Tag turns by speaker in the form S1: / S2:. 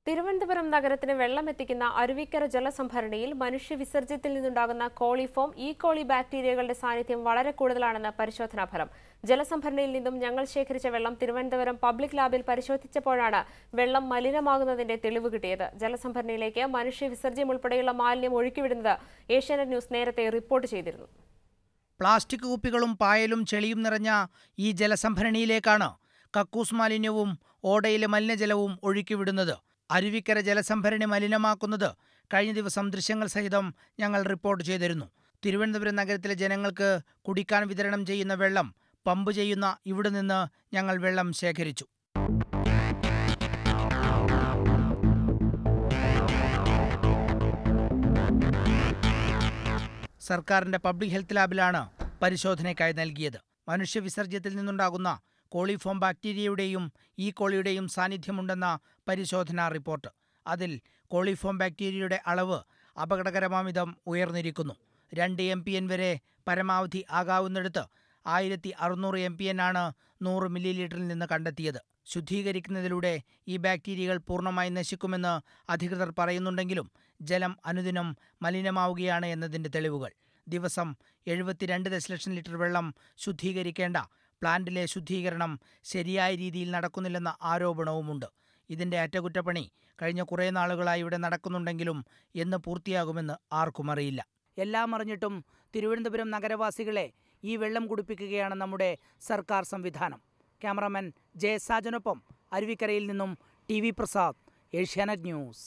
S1: തിരുവനന്തപുരം നഗരത്തിന് വെള്ളം എത്തിക്കുന്ന അരുവിക്കര ജലസംഭരണിയിൽ മനുഷ്യവിസർജ്യത്തിൽ നിന്നുണ്ടാകുന്ന കോളിഫോം ഈ കോളി ബാക്ടീരിയകളുടെ സാന്നിധ്യം വളരെ കൂടുതലാണെന്ന് പരിശോധനാ ഫലം ജലസംഭരണിയിൽ നിന്നും ഞങ്ങൾ ശേഖരിച്ച വെള്ളം തിരുവനന്തപുരം പബ്ലിക് ലാബിൽ പരിശോധിച്ചപ്പോഴാണ് വെള്ളം മലിനമാകുന്നതിന്റെ തെളിവ് കിട്ടിയത് ജലസംഭരണിയിലേക്ക് മനുഷ്യവിസർജ്യം ഉൾപ്പെടെയുള്ള മാലിന്യം ഒഴുക്കിവിടുന്നത് ഏഷ്യാനെറ്റ് ന്യൂസ് നേരത്തെ റിപ്പോർട്ട് ചെയ്തിരുന്നു
S2: പ്ലാസ്റ്റിക് കുപ്പികളും പായലും ചെളിയും നിറഞ്ഞ ഈ ജലസംഭരണിയിലേക്കാണ് കക്കൂസ് മാലിന്യവും ഓടയിലെ മലിനജലവും ഒഴുക്കിവിടുന്നത് അരുവിക്കര ജലസംഭരണി മലിനമാക്കുന്നത് കഴിഞ്ഞ ദിവസം ദൃശ്യങ്ങൾ സഹിതം ഞങ്ങൾ റിപ്പോർട്ട് ചെയ്തിരുന്നു തിരുവനന്തപുരം നഗരത്തിലെ ജനങ്ങൾക്ക് കുടിക്കാൻ വിതരണം ചെയ്യുന്ന വെള്ളം പമ്പ് ചെയ്യുന്ന ഇവിടെ നിന്ന് ഞങ്ങൾ വെള്ളം ശേഖരിച്ചു സർക്കാരിന്റെ പബ്ലിക് ഹെൽത്ത് ലാബിലാണ് പരിശോധനയ്ക്കായി നൽകിയത് മനുഷ്യവിസർജ്യത്തിൽ നിന്നുണ്ടാകുന്ന കോളിഫോം ബാക്ടീരിയയുടെയും ഈ കോളിയുടെയും സാന്നിധ്യമുണ്ടെന്ന പരിശോധനാ റിപ്പോർട്ട് അതിൽ കോളിഫോം ബാക്ടീരിയയുടെ അളവ് അപകടകരമാമിതം ഉയർന്നിരിക്കുന്നു രണ്ട് എം പി എൻ വരെ പരമാവധി ആകാവുന്നിടത്ത് ആയിരത്തി അറുന്നൂറ് എം പി എൻ ആണ് നൂറ് മില്ലി ലിറ്ററിൽ നിന്ന് കണ്ടെത്തിയത് ശുദ്ധീകരിക്കുന്നതിലൂടെ ഈ ബാക്ടീരിയകൾ പൂർണ്ണമായി നശിക്കുമെന്ന് അധികൃതർ പറയുന്നുണ്ടെങ്കിലും ജലം അനുദിനം മലിനമാവുകയാണ് എന്നതിന്റെ തെളിവുകൾ ദിവസം എഴുപത്തിരണ്ട് ദശലക്ഷം ലിറ്റർ വെള്ളം ശുദ്ധീകരിക്കേണ്ട പ്ലാന്റിലെ ശുദ്ധീകരണം ശരിയായ രീതിയിൽ നടക്കുന്നില്ലെന്ന ആരോപണവുമുണ്ട് ഇതിന്റെ അറ്റകുറ്റപ്പണി കഴിഞ്ഞ കുറേ നാളുകളായി ഇവിടെ നടക്കുന്നുണ്ടെങ്കിലും എന്ന് പൂർത്തിയാകുമെന്ന് ആർക്കും അറിയില്ല എല്ലാം അറിഞ്ഞിട്ടും തിരുവനന്തപുരം നഗരവാസികളെ ഈ വെള്ളം കുടിപ്പിക്കുകയാണ് നമ്മുടെ സർക്കാർ സംവിധാനം ക്യാമറാമാൻ ജയസാജനൊപ്പം അരുവിക്കരയിൽ നിന്നും T V Prasad Asianet news